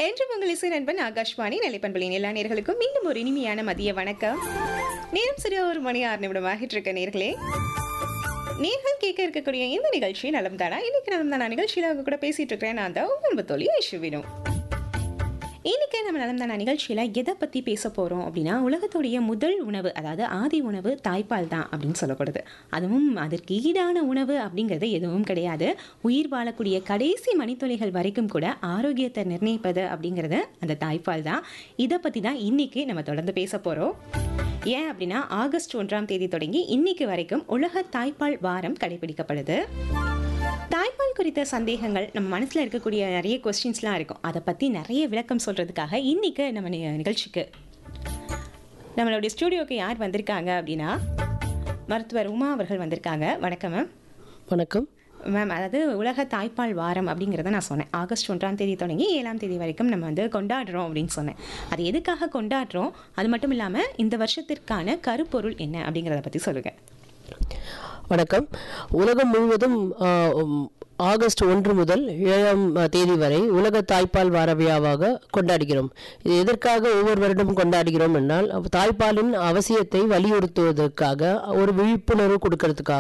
என்று உங்கள் இசை நண்பன் ஆகாஷ்வாணி நிலைப்பண்பலின் எல்லா நேர்களுக்கும் மீண்டும் ஒரு இனிமையான மதிய வணக்கம் நேரம் சரியா ஒரு மணி ஆறு நிமிடம் ஆகிட்டு இருக்க நேர்களே நேர்கள் கேட்க இருக்கக்கூடிய இந்த நிகழ்ச்சி நலம் தானா இன்னைக்கு நலம் தானா நிகழ்ச்சியில் அவங்க கூட பேசிட்டு இருக்கிறேன் நான் தான் உங்கள் அன்பு தோழி ஐஷுவினும் இன்னைக்கு நம்ம நலம் தானா நிகழ்ச்சியில் எதை பற்றி பேச போகிறோம் அப்படின்னா உலகத்துடைய முதல் உணவு அதாவது ஆதி உணவு தாய்ப்பால் தான் அப்படின்னு சொல்லப்படுது அதுவும் அதற்கு ஈடான உணவு அப்படிங்கிறது எதுவும் கிடையாது உயிர் வாழக்கூடிய கடைசி மணித்துளிகள் வரைக்கும் கூட ஆரோக்கியத்தை நிர்ணயிப்பது அப்படிங்கிறது அந்த தாய்ப்பால் தான் இதை பற்றி தான் இன்னைக்கு நம்ம தொடர்ந்து பேச போகிறோம் ஏன் அப்படின்னா ஆகஸ்ட் ஒன்றாம் தேதி தொடங்கி இன்னைக்கு வரைக்கும் உலக தாய்ப்பால் வாரம் கடைபிடிக்கப்படுது தாய்ப்பால் குறித்த சந்தேகங்கள் நம்ம மனசில் இருக்கக்கூடிய நிறைய கொஸ்டின்ஸ்லாம் இருக்கும் அதை பற்றி நிறைய விளக்கம் சொல்கிறதுக்காக இன்னைக்கு நம்ம நி- நிகழ்ச்சிக்கு நம்மளுடைய ஸ்டூடியோக்கு யார் வந்திருக்காங்க அப்படின்னா மருத்துவர் உமா அவர்கள் வந்திருக்காங்க வணக்கம் மேம் வணக்கம் மேம் அதாவது உலக தாய்ப்பால் வாரம் அப்படிங்கிறத நான் சொன்னேன் ஆகஸ்ட் ஒன்றாம் தேதி தொடங்கி ஏழாம் தேதி வரைக்கும் நம்ம வந்து கொண்டாடுறோம் அப்படின்னு சொன்னேன் அது எதுக்காக கொண்டாடுறோம் அது மட்டும் இல்லாமல் இந்த வருஷத்திற்கான கருப்பொருள் என்ன அப்படிங்கிறத பற்றி சொல்லுங்கள் வணக்கம் உலகம் முழுவதும் ஆ, உம், ஆகஸ்ட் ஒன்று முதல் ஏழாம் ஆ, தேதி வரை உலக தாய்ப்பால் வார விழாவாக கொண்டாடுகிறோம் இது எதற்காக ஒவ்வொரு வருடமும் கொண்டாடுகிறோம் என்றால் தாய்ப்பாலின் அவசியத்தை வலியுறுத்துவதற்காக ஒரு விழிப்புணர்வு கொடுக்கறதுக்காக